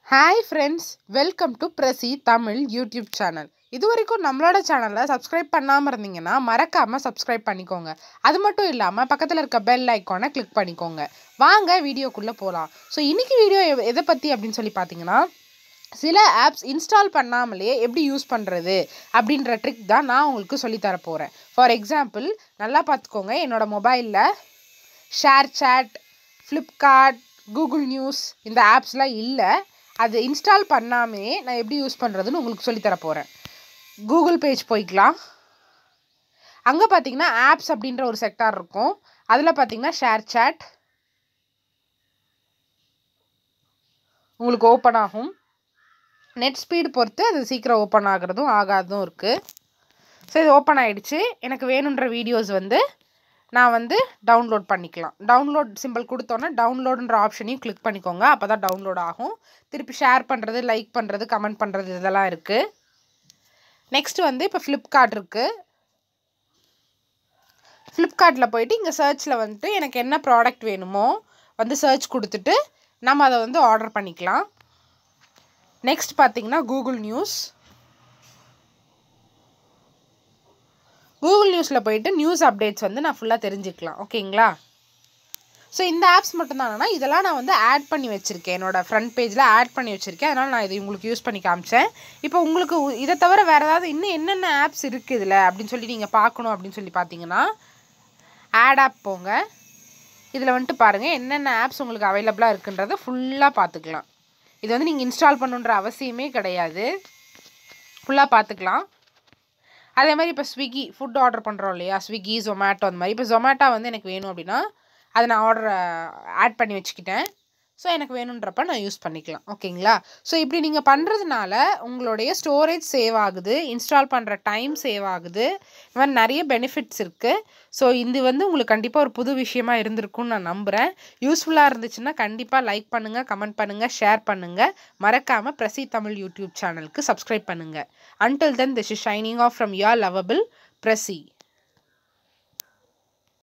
hi friends welcome to Prasi Tamil YouTube channel இது வரைக்கும் நம்மளோட சேனலை சப்ஸ்கிரைப் பண்ணாமல் இருந்தீங்கன்னா மறக்காமல் சப்ஸ்கிரைப் பண்ணிக்கோங்க அது மட்டும் இல்லாமல் பக்கத்தில் இருக்க பெல் ஐக்கானை கிளிக் பண்ணிக்கோங்க வாங்க வீடியோக்குள்ளே போகலாம் ஸோ இன்றைக்கி வீடியோ எ- எதை பற்றி அப்படின்னு சொல்லி பார்த்தீங்கன்னா சில ஆப்ஸ் இன்ஸ்டால் பண்ணாமலே எப்படி யூஸ் பண்ணுறது அப்படின்ற ட்ரிக் தான் நான் உங்களுக்கு சொல்லித் தர போகிறேன் ஃபார் எக்ஸாம்பிள் நல்லா பார்த்துக்கோங்க என்னோட மொபைலில் ShareChat Flipkart Google news இந்த ஆப்ஸ்லாம் இல்லை அது இன்ஸ்டால் பண்ணாமே நான் எப்படி யூஸ் பண்ணுறதுன்னு உங்களுக்கு சொல்லித் தர போகிறேன் கூகுள் பேஜ் போய்க்கலாம் அங்கே பார்த்தீங்கன்னா ஆப்ஸ் அப்படின்ற ஒரு செக்டார் இருக்கும் அதில் பார்த்தீங்கன்னா ஷேர் சேட் உங்களுக்கு ஓப்பன் ஆகும் நெட் ஸ்பீடு பொறுத்து அது சீக்கிரம் ஓப்பன் ஆகுறதும் ஆகாததும் இருக்குது ஸோ இது ஓப்பன் ஆயிடுச்சு எனக்கு வேணுன்ற வீடியோஸ் வந்து நான் வந்து டவுன்லோட் பண்ணிக்கலாம் டவுன்லோட் சிம்பிள் கொடுத்தோன்னே டவுன்லோடுன்ற ஆப்ஷனையும் கிளிக் பண்ணிக்கோங்க அப்போ தான் டவுன்லோட் ஆகும் திருப்பி ஷேர் பண்ணுறது லைக் பண்ணுறது கமெண்ட் பண்ணுறது இதெல்லாம் இருக்குது நெக்ஸ்ட் வந்து இப்போ ஃப்ளிப்கார்ட் இருக்குது ஃப்ளிப்கார்ட்டில் போயிட்டு இங்கே சர்ச்சில் வந்துட்டு எனக்கு என்ன ப்ராடக்ட் வேணுமோ வந்து சர்ச் கொடுத்துட்டு நம்ம அதை வந்து ஆர்டர் பண்ணிக்கலாம் நெக்ஸ்ட் பார்த்தீங்கன்னா கூகுள் நியூஸ் கூகுள் நியூஸில் போயிட்டு நியூஸ் அப்டேட்ஸ் வந்து நான் ஃபுல்லாக தெரிஞ்சுக்கலாம் ஓகேங்களா ஸோ இந்த ஆப்ஸ் மட்டும்தானா இதெல்லாம் நான் வந்து ஆட் பண்ணி வச்சுருக்கேன் என்னோட ஃப்ரண்ட் பேஜில் ஆட் பண்ணி வச்சுருக்கேன் அதனால் நான் இது உங்களுக்கு யூஸ் பண்ணி காமிச்சேன் இப்போ உங்களுக்கு உ- இதை தவிர வேறு ஏதாவது இன்னும் என்னென்ன ஆப்ஸ் இருக்குது இதில் அப்படின்னு சொல்லி நீங்கள் பார்க்கணும் அப்படின்னு சொல்லி பார்த்தீங்கன்னா ஆட் ஆப் போங்க இதில் வந்துட்டு பாருங்கள் என்னென்ன ஆப்ஸ் உங்களுக்கு அவைலபிளாக இருக்குன்றதை ஃபுல்லாக பார்த்துக்கலாம் இது வந்து நீங்கள் இன்ஸ்டால் பண்ணுன்ற அவசியமே கிடையாது ஃபுல்லாக பார்த்துக்கலாம் அதே மாதிரி இப்போ ஸ்விக்கி ஃபுட் ஆர்டர் பண்ணுறோம் இல்லையா ஸ்விக்கி ஜொமேட்டோ அந்த மாதிரி இப்போ ஜொமேட்டோ வந்து எனக்கு வேணும் அப்படின்னா அதை நான் ஆர்டர் ஆட் பண்ணி வச்சுக்கிட்டேன் ஸோ எனக்கு வேணுன்றப்ப நான் யூஸ் பண்ணிக்கலாம் ஓகேங்களா ஸோ இப்படி நீங்கள் பண்ணுறதுனால உங்களுடைய ஸ்டோரேஜ் சேவ் ஆகுது இன்ஸ்டால் பண்ணுற டைம் சேவ் ஆகுது இந்த மாதிரி நிறைய பெனிஃபிட்ஸ் இருக்குது ஸோ இது வந்து உங்களுக்கு கண்டிப்பாக ஒரு புது விஷயமா இருந்திருக்கும்னு நான் நம்புகிறேன் யூஸ்ஃபுல்லாக இருந்துச்சுன்னா கண்டிப்பாக லைக் பண்ணுங்கள் கமெண்ட் பண்ணுங்கள் ஷேர் பண்ணுங்கள் மறக்காமல் பிரசி தமிழ் யூடியூப் சேனலுக்கு சப்ஸ்கிரைப் பண்ணுங்கள் until then this is signing off from your lovable பிரசி